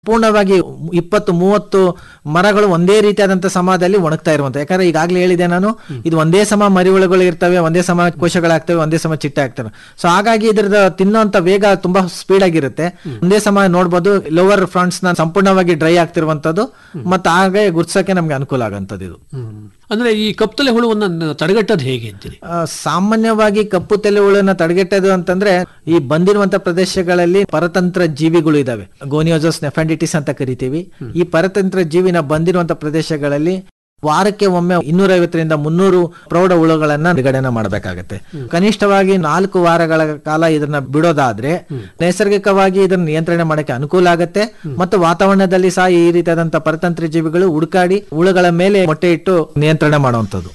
ಪೂರ್ಣವಾಗಿ ಇಪ್ಪತ್ತು ಮೂವತ್ತು ಮರಗಳು ಒಂದೇ ರೀತಿಯಾದಂತ ಸಮದಲ್ಲಿ ಒಣಗ್ತಾ ಇರುವಂತ ಯಾಕಂದ್ರೆ ಈಗಾಗಲೇ ಹೇಳಿದೆ ನಾನು ಇದು ಒಂದೇ ಸಮ ಮರಿಹುಳುಗಳು ಇರ್ತವೆ ಒಂದೇ ಸಮ ಕೋಶಗಳಾಗ್ತವೆ ಒಂದೇ ಸಮ ಚಿಟ್ಟೆ ಆಗ್ತವೆ ಸೊ ಹಾಗಾಗಿ ಇದ್ರದ ತಿನ್ನುವಂತ ವೇಗ ತುಂಬಾ ಸ್ಪೀಡ್ ಆಗಿರುತ್ತೆ ಒಂದೇ ಸಮ ನೋಡ್ಬೋದು ಲೋವರ್ ಫ್ರಂಟ್ಸ್ ನ ಸಂಪೂರ್ಣವಾಗಿ ಡ್ರೈ ಆಗ್ತಿರುವಂತದ್ದು ಮತ್ತೆ ಹಾಗೆ ಗುರ್ಸಕ್ಕೆ ನಮ್ಗೆ ಅನುಕೂಲ ಆಗಂತದ್ದು ಇದು ಹ್ಮ್. ಅಂದ್ರೆ ಈ ಕಪ್ಪತಲೆ ಹುಳುವನ್ನ ತಡೆಗಟ್ಟೋದು ಹೇಗೆ ಅಂತೀರಿ ಆ, ಸಾಮಾನ್ಯವಾಗಿ ಕಪ್ಪು ತಲೆ ಹುಳನ ತಡೆಗಟ್ಟೋದು ಅಂತಂದ್ರೆ ಈ ಬಂದಿರುವಂತ ಪ್ರದೇಶಗಳಲ್ಲಿ ಪರತಂತ್ರ ಜೀವಿಗಳು ಇದಾವೆ ಗೋನಿಯೋಜಸ್ ನೆಫಂಡಿಟಿಸ್ ಅಂತ ಕರಿತೀವಿ ಈ ಪರತಂತ್ರ ಜೀವಿನ ಬಂದಿರುವಂತ ಪ್ರದೇಶಗಳಲ್ಲಿ ವಾರಕ್ಕೆ ಒಮ್ಮೆ ಇನ್ನೂರೈವತ್ತರಿಂದ ಮುನ್ನೂರು ಪ್ರೌಢ ಹುಳುಗಳನ್ನ ಬಿಡುಗಡೆನ ಮಾಡಬೇಕಾಗತ್ತೆ ಕನಿಷ್ಠವಾಗಿ ನಾಲ್ಕು ವಾರಗಳ ಕಾಲ ಇದನ್ನ ಬಿಡೋದಾದ್ರೆ ನೈಸರ್ಗಿಕವಾಗಿ ಇದನ್ನ ನಿಯಂತ್ರಣ ಮಾಡಕ್ಕೆ ಅನುಕೂಲ ಆಗತ್ತೆ ಮತ್ತು ವಾತಾವರಣದಲ್ಲಿ ಸಹ ಈ ರೀತಿಯಾದಂತ ಪರತಂತ್ರ ಜೀವಿಗಳು ಹುಡುಕಾಡಿ ಹುಳುಗಳ ಮೇಲೆ ಮೊಟ್ಟೆ ಇಟ್ಟು ನಿಯಂತ್ರಣ ಮಾಡುವಂತದ್ದು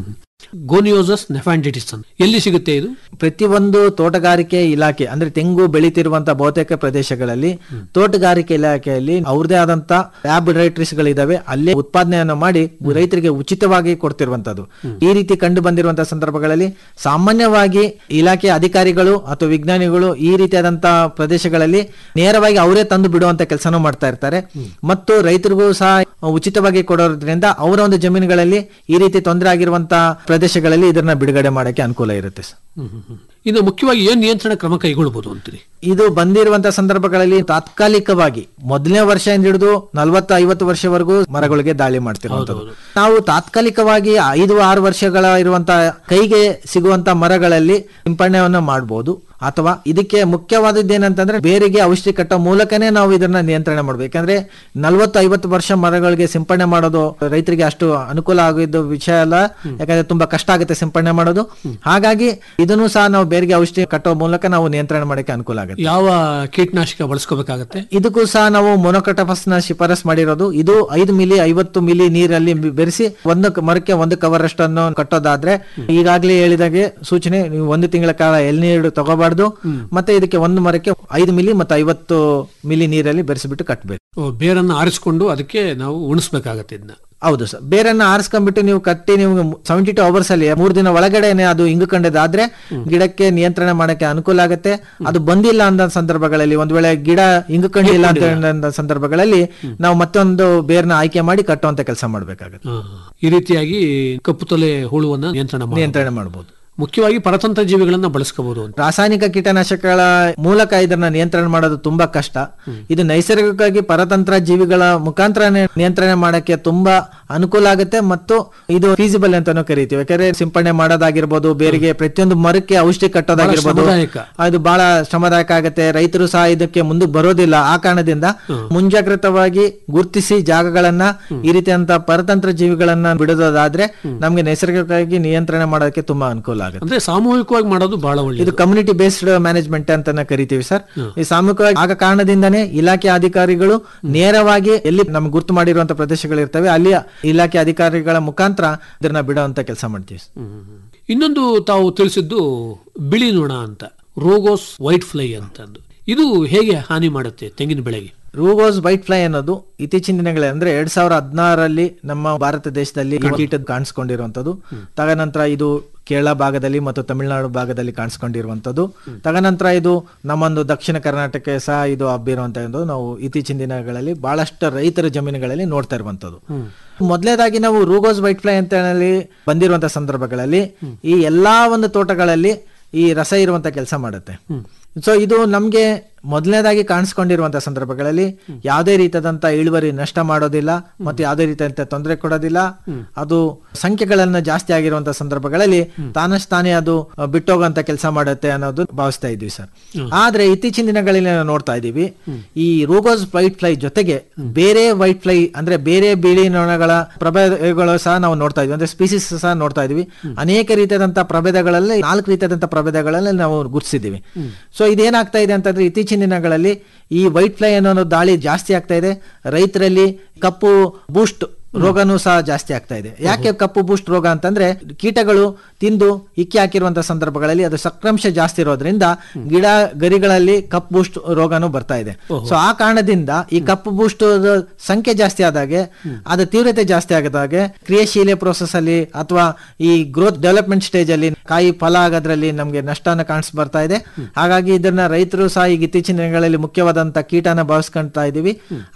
ಗೋನಿಯೋಸಸ್ ನೆಫಾಂಡಿಟಿಸ್ ಅಂತ ಎಲ್ಲಿ ಸಿಗುತ್ತೆ ಇದು ಪ್ರತಿಯೊಂದು ತೋಟಗಾರಿಕೆ ಇಲಾಖೆ ಅಂದ್ರೆ ತೆಂಗು ಬೆಳೀತಿರುವಂತ ಬಹುತೇಕ ಪ್ರದೇಶಗಳಲ್ಲಿ ತೋಟಗಾರಿಕೆ ಇಲಾಖೆಯಲ್ಲಿ ಅವ್ರದೇ ಆದಂತ ಲ್ಯಾಬೊರೇಟರೀಸ್ ಗಳಿದಾವೆ ಅಲ್ಲೇ ಉತ್ಪಾದನೆಯನ್ನು ಮಾಡಿ ರೈತರಿಗೆ ಉಚಿತವಾಗಿ ಕೊಡ್ತಿರುವಂತದ್ದು ಈ ರೀತಿ ಕಂಡು ಬಂದಿರುವಂತಹ ಸಂದರ್ಭಗಳಲ್ಲಿ ಸಾಮಾನ್ಯವಾಗಿ ಇಲಾಖೆ ಅಧಿಕಾರಿಗಳು ಅಥವಾ ವಿಜ್ಞಾನಿಗಳು ಈ ರೀತಿಯಾದಂತ ಪ್ರದೇಶಗಳಲ್ಲಿ ನೇರವಾಗಿ ಅವರೇ ತಂದು ಬಿಡುವಂತ ಕೆಲಸನೂ ಮಾಡ್ತಾ ಇರ್ತಾರೆ ಮತ್ತು ರೈತರಿಗೂ ಸಹ ಉಚಿತವಾಗಿ ಕೊಡೋದ್ರಿಂದ ಅವರ ಒಂದು ಜಮೀನುಗಳಲ್ಲಿ ಈ ರೀತಿ ತೊಂದರೆ ಆಗಿರುವಂತ ಪ್ರದೇಶಗಳಲ್ಲಿ ಇದನ್ನ ಬಿಡುಗಡೆ ಮಾಡಕ್ಕೆ ಅನುಕೂಲ ಇರುತ್ತೆ ಸರ್. ಇನ್ನು ಮುಖ್ಯವಾಗಿ ಏನ್ ನಿಯಂತ್ರಣ ಕ್ರಮ ಕೈಗೊಳ್ಳಬಹುದು ಅಂತೀರಿ ಇದು ಬಂದಿರುವಂತ ಸಂದರ್ಭಗಳಲ್ಲಿ ತಾತ್ಕಾಲಿಕವಾಗಿ ಮೊದಲನೇ ವರ್ಷದಿಂದ ಹಿಡಿದು ನಲವತ್ತು ಐವತ್ತು ವರ್ಷವರೆಗೂ ಮರಗಳಿಗೆ ದಾಳಿ ಮಾಡ್ತಿರುವಂತದ್ದು ನಾವು ತಾತ್ಕಾಲಿಕವಾಗಿ ಐದು ಆರು ವರ್ಷಗಳ ಇರುವಂತ ಕೈಗೆ ಸಿಗುವಂತ ಮರಗಳಲ್ಲಿ ಸಿಂಪಡಣೆಯನ್ನು ಮಾಡಬಹುದು ಅಥವಾ ಇದಕ್ಕೆ ಮುಖ್ಯವಾದದ್ದು ಏನಂತಂದ್ರೆ ಬೇರಿಗೆ ಔಷಧಿ ಕಟ್ಟೋ ಮೂಲಕನೇ ನಾವು ಇದನ್ನ ನಿಯಂತ್ರಣ ಮಾಡಬೇಕು ಯಾಕಂದ್ರೆ ನಲವತ್ತು ಐವತ್ತು ವರ್ಷ ಮರಗಳಿಗೆ ಸಿಂಪಡಣೆ ಮಾಡೋದು ರೈತರಿಗೆ ಅಷ್ಟು ಅನುಕೂಲ ಆಗಿದ್ದ ವಿಷಯ ಅಲ್ಲ ಯಾಕಂದ್ರೆ ತುಂಬಾ ಕಷ್ಟ ಆಗುತ್ತೆ ಸಿಂಪಡಣೆ ಮಾಡೋದು ಹಾಗಾಗಿ ಇದನ್ನು ಸಹ ನಾವು ಬೇರಿಗೆ ಔಷಧಿ ಕಟ್ಟೋ ಮೂಲಕ ನಾವು ನಿಯಂತ್ರಣ ಮಾಡಕ್ಕೆ ಅನುಕೂಲ ಆಗುತ್ತೆ ಯಾವ ಕೀಟನಾಶಕ ಬಳಸ್ಕೋಬೇಕಾಗತ್ತೆ ಇದಕ್ಕೂ ಸಹ ನಾವು ಮೊನೊಕಟಫಸ್ ನ ಶಿಫಾರಸ್ ಮಾಡಿರೋದು ಇದು ಐದು ಮಿಲಿ ಐವತ್ತು ಮಿಲಿ ನೀರಲ್ಲಿ ಬೆರೆಸಿ ಒಂದು ಕ- ಮರಕ್ಕೆ ಒಂದು ಕವರ್ ಅಷ್ಟನ್ನು ಕಟ್ಟೋದಾದ್ರೆ ಈಗಾಗಲೇ ಹೇಳಿದಾಗೆ ಸೂಚನೆ ನೀವು ಒಂದು ತಿಂಗಳ ಕಾಲ ಎಳ್ನೀರು ತಗೋಬಾರ್ದು ಮತ್ತೆ ಇದಕ್ಕೆ ಒಂದು ಮರಕ್ಕೆ ಐದು ಮಿಲಿ ಮತ್ತು ಐವತ್ತು ಮಿಲಿ ನೀರಲ್ಲಿ ಬೆರೆಸಿಬಿಟ್ಟು ಕಟ್ಟಬೇಕು ಓ, ಬೇರನ್ನ ಆರಿಸ್ಕೊಂಡು ಅದಕ್ಕೆ ನಾವು ಉಣಿಸ್ಬೇಕಾಗತ್ತೆ ಇದನ್ನ ಹೌದು ಸರ್ ಬೇರನ್ನ ಆರಿಸ್ಕೊಂಡ್ಬಿಟ್ಟು ನೀವು ಕಟ್ಟಿ ನೀವು ಸೆವೆಂಟಿ ಟು ಅವರ್ಸ್ ಅಲ್ಲಿ ಮೂರ್ ದಿನ ಒಳಗಡೆನೆ ಅದು ಇಂಗುಕೊಂಡದಾದ್ರೆ ಗಿಡಕ್ಕೆ ನಿಯಂತ್ರಣ ಮಾಡಕ್ಕೆ ಅನುಕೂಲ ಆಗುತ್ತೆ ಅದು ಬಂದಿಲ್ಲ ಅಂದ ಸಂದರ್ಭಗಳಲ್ಲಿ ಒಂದ್ ವೇಳೆ ಗಿಡ ಇಂಗುಕೊಂಡಿಲ್ಲ ಅಂತ ಹೇಳೋ ಸಂದರ್ಭಗಳಲ್ಲಿ ನಾವು ಮತ್ತೊಂದು ಬೇರ್ನ ಆಯ್ಕೆ ಮಾಡಿ ಕಟ್ಟುವಂತ ಕೆಲಸ ಮಾಡ್ಬೇಕಾಗುತ್ತೆ ಆ, ಈ ರೀತಿಯಾಗಿ ಕಪ್ಪುತಲೆ ಹುಳುವನ್ನ ನಿಯಂತ್ರಣ ಮಾಡಿ ನಿಯಂತ್ರಣ ಮಾಡಬಹುದು ಮುಖ್ಯವಾಗಿ ಪರತಂತ್ರ ಜೀವಿಗಳನ್ನ ಬಳಸ್ಕೋಬಹುದು ಅಂತ ರಾಸಾಯನಿಕ ಕೀಟನಾಶಕಗಳ ಮೂಲಕ ಇದನ್ನ ನಿಯಂತ್ರಣ ಮಾಡೋದು ತುಂಬಾ ಕಷ್ಟ ಇದು ನೈಸರ್ಗಿಕವಾಗಿ ಪರತಂತ್ರ ಜೀವಿಗಳ ಮುಖಾಂತರ ನಿಯಂತ್ರಣ ಮಾಡಕ್ಕೆ ತುಂಬಾ ಅನುಕೂಲ ಆಗುತ್ತೆ ಮತ್ತು ಇದು ಫೀಸಿಬಲ್ ಅಂತಾನು ಕರಿತೀವಿ ಯಾಕಂದ್ರೆ ಸಿಂಪಡಣೆ ಮಾಡೋದಾಗಿರ್ಬೋದು ಬೇರೆಗೆ ಪ್ರತಿಯೊಂದು ಮರಕ್ಕೆ ಔಷಧಿ ಕಟ್ಟೋದಾಗಿರ್ಬೋದು ಶ್ರಮದಾಯಕ. ಅದು ಬಹಳ ಶ್ರಮದಾಯಕ ಆಗುತ್ತೆ ರೈತರು ಸಹ ಇದಕ್ಕೆ ಮುಂದಕ್ಕೆ ಬರೋದಿಲ್ಲ ಆ ಕಾರಣದಿಂದ ಮುಂಜಾಗ್ರತವಾಗಿ ಗುರುತಿಸಿ ಜಾಗಗಳನ್ನ ಈ ರೀತಿಯಂತ ಪರತಂತ್ರ ಜೀವಿಗಳನ್ನ ಬಿಡೋದಾದ್ರೆ ನಮ್ಗೆ ನೈಸರ್ಗಿಕವಾಗಿ ನಿಯಂತ್ರಣ ಮಾಡೋದಕ್ಕೆ ತುಂಬಾ ಅನುಕೂಲ ಆಗುತ್ತೆ ಅಂದ್ರೆ ಸಾಮೂಹಿಕವಾಗಿ ಮಾಡೋದು ಬಹಳ ಇದು ಒಳ್ಳೆಯದು ಕಮ್ಯುನಿಟಿ ಬೇಸ್ಡ್ ಮ್ಯಾನೇಜ್ಮೆಂಟ್ ಅಂತ ಕರಿತೀವಿ ಸರ್ ಈ ಸಾಮೂಹಿಕವಾಗಿ ಆಗ ಕಾರಣದಿಂದಾನೇ ಇಲಾಖೆ ಅಧಿಕಾರಿಗಳು ನೇರವಾಗಿ ಎಲ್ಲಿ ನಮ್ಗೆ ಗುರ್ತು ಮಾಡಿರುವಂತ ಪ್ರದೇಶಗಳು ಇರ್ತವೆ ಅಲ್ಲಿ ಇಲಾಖೆ ಅಧಿಕಾರಿಗಳ ಮುಖಾಂತರ ಇದನ್ನ ಬಿಡುವಂತ ಕೆಲಸ ಮಾಡ್ತೀವಿ ಸರ್. ಇನ್ನೊಂದು ತಾವು ತಿಳಿಸಿದ್ದು ಬಿಳಿ ನೊಣ ಅಂತ ರೋಗೋಸ್ ವೈಟ್ ಫ್ಲೈ ಅಂತಂದು ಇದು ಹೇಗೆ ಹಾನಿ ಮಾಡುತ್ತೆ ತೆಂಗಿನ ಬೆಳೆಗೆ ರೂಗೋಸ್ ವೈಟ್ ಫ್ಲೈ ಅನ್ನೋದು ಇತ್ತೀಚಿನ ದಿನಗಳೇ ಅಂದ್ರೆ ಎರಡ್ ಸಾವಿರ ಹದಿನಾರರಲ್ಲಿ ನಮ್ಮ ಭಾರತ ದೇಶದಲ್ಲಿ ಈ ಕೀಟ ಕಾಣಿಸ್ಕೊಂಡಿರುವಂತದ್ದು ತದನಂತರ ಇದು ಕೇರಳ ಭಾಗದಲ್ಲಿ ಮತ್ತು ತಮಿಳುನಾಡು ಭಾಗದಲ್ಲಿ ಕಾಣಿಸ್ಕೊಂಡಿರುವಂತದ್ದು ತದನಂತರ ಇದು ನಮ್ಮೊಂದು ದಕ್ಷಿಣ ಕರ್ನಾಟಕ ಸಹ ಇದು ಹಬ್ಬಿರುವಂತದ್ದು ನಾವು ಇತ್ತೀಚಿನ ದಿನಗಳಲ್ಲಿ ಬಹಳಷ್ಟು ರೈತರ ಜಮೀನುಗಳಲ್ಲಿ ನೋಡ್ತಾ ಇರುವಂತದ್ದು ಮೊದಲೇದಾಗಿ ನಾವು ರೂಗೋಸ್ ವೈಟ್ ಫ್ಲೈ ಅಂತ ಹೇಳಿ ಬಂದಿರುವಂತ ಸಂದರ್ಭಗಳಲ್ಲಿ ಈ ಎಲ್ಲಾ ಒಂದು ತೋಟಗಳಲ್ಲಿ ಈ ರಸ ಇರುವಂತ ಕೆಲಸ ಮಾಡುತ್ತೆ ಸೊ ಇದು ನಮ್ಗೆ ಮೊದಲನೇದಾಗಿ ಕಾಣಿಸ್ಕೊಂಡಿರುವಂತ ಸಂದರ್ಭಗಳಲ್ಲಿ ಯಾವುದೇ ರೀತಿಯಾದಂತ ಇಳುವರಿ ನಷ್ಟ ಮಾಡೋದಿಲ್ಲ ಮತ್ತು ಯಾವುದೇ ರೀತಿಯಂತ ತೊಂದರೆ ಕೊಡೋದಿಲ್ಲ ಅದು ಸಂಖ್ಯೆಗಳನ್ನ ಜಾಸ್ತಿ ಆಗಿರುವಂತ ಸಂದರ್ಭಗಳಲ್ಲಿ ತಾನಷ್ಟಾನೇ ಅದು ಅಹ್, ಬಿಟ್ಟೋಗಂತ ಕೆಲಸ ಮಾಡುತ್ತೆ ಅನ್ನೋದು ಭಾವಿಸ್ತಾ ಇದ್ವಿ ಸರ್ ಆದ್ರೆ ಇತ್ತೀಚಿನ ದಿನಗಳಲ್ಲಿ ನಾವು ನೋಡ್ತಾ ಇದೀವಿ ಈ ರೋಗೋಸ್ ವೈಟ್ ಫ್ಲೈ ಜೊತೆಗೆ ಬೇರೆ ವೈಟ್ ಫ್ಲೈ ಅಂದ್ರೆ ಬೇರೆ ಬಿಳಿ ನೊಣಗಳ ಪ್ರಭೇದಗಳು ಸಹ ನಾವು ನೋಡ್ತಾ ಇದೀವಿ ಅಂದ್ರೆ ಸ್ಪೀಸಿಸ್ ಸಹ ನೋಡ್ತಾ ಇದೀವಿ ಅನೇಕ ರೀತಿಯಾದಂತಹ ಪ್ರಭೇದಗಳಲ್ಲಿ ನಾಲ್ಕು ರೀತಿಯಾದಂತಹ ಪ್ರಭೇದಗಳಲ್ಲಿ ನಾವು ಗುರುತಿಸಿದ್ದೀವಿ ಸೊ ಇದೇನಾಗ್ತಾ ಇದೆ ಅಂತಂದ್ರೆ ಇತ್ತೀಚಿನ ದಿನಗಳಲ್ಲಿ ಈ ವೈಟ್ ಫ್ಲೈ ಅನ್ನೋ ದಾಳಿ ಜಾಸ್ತಿ ಆಗ್ತಾ ಇದೆ ರೈತರಲ್ಲಿ ಕಪ್ಪು ಬೂಸ್ಟ್ ರೋಗನೂ ಸಹ ಜಾಸ್ತಿ ಆಗ್ತಾ ಇದೆ ಯಾಕೆ ಕಪ್ಪು ಬೂಸ್ಟ್ ರೋಗ ಅಂತಂದ್ರೆ ಕೀಟಗಳು ತಿಂದು ಇಕ್ಕಿ ಹಾಕಿರುವಂತಹ ಸಂದರ್ಭಗಳಲ್ಲಿ ಅದು ಸಕ್ರಾಂಶ ಜಾಸ್ತಿ ಇರೋದ್ರಿಂದ ಗಿಡ ಗರಿಗಳಲ್ಲಿ ಕಪ್ಪು ಬೂಸ್ಟ್ ರೋಗನೂ ಬರ್ತಾ ಇದೆ ಸೊ ಆ ಕಾರಣದಿಂದ ಈ ಕಪ್ಪು ಬೂಸ್ಟ್ ಸಂಖ್ಯೆ ಜಾಸ್ತಿ ಆದಾಗೆ ಅದ ತೀವ್ರತೆ ಜಾಸ್ತಿ ಆಗದಾಗೆ ಕ್ರಿಯಾಶೀಲ ಪ್ರೋಸೆಸ್ ಅಲ್ಲಿ ಅಥವಾ ಈ ಗ್ರೋತ್ ಡೆವಲಪ್ಮೆಂಟ್ ಸ್ಟೇಜ್ ಅಲ್ಲಿ ಕಾಯಿ ಫಲ ಆಗೋದ್ರಲ್ಲಿ ನಮ್ಗೆ ನಷ್ಟನ ಕಾಣಿಸ್ ಬರ್ತಾ ಇದೆ ಹಾಗಾಗಿ ಇದನ್ನ ರೈತರು ಸಹ ಈಗ ಇತ್ತೀಚಿನ ದಿನಗಳಲ್ಲಿ ಮುಖ್ಯವಾದಂತ ಕೀಟನ ಭಾವಿಸ್ಕೊಂತಾ ಇದೀವಿ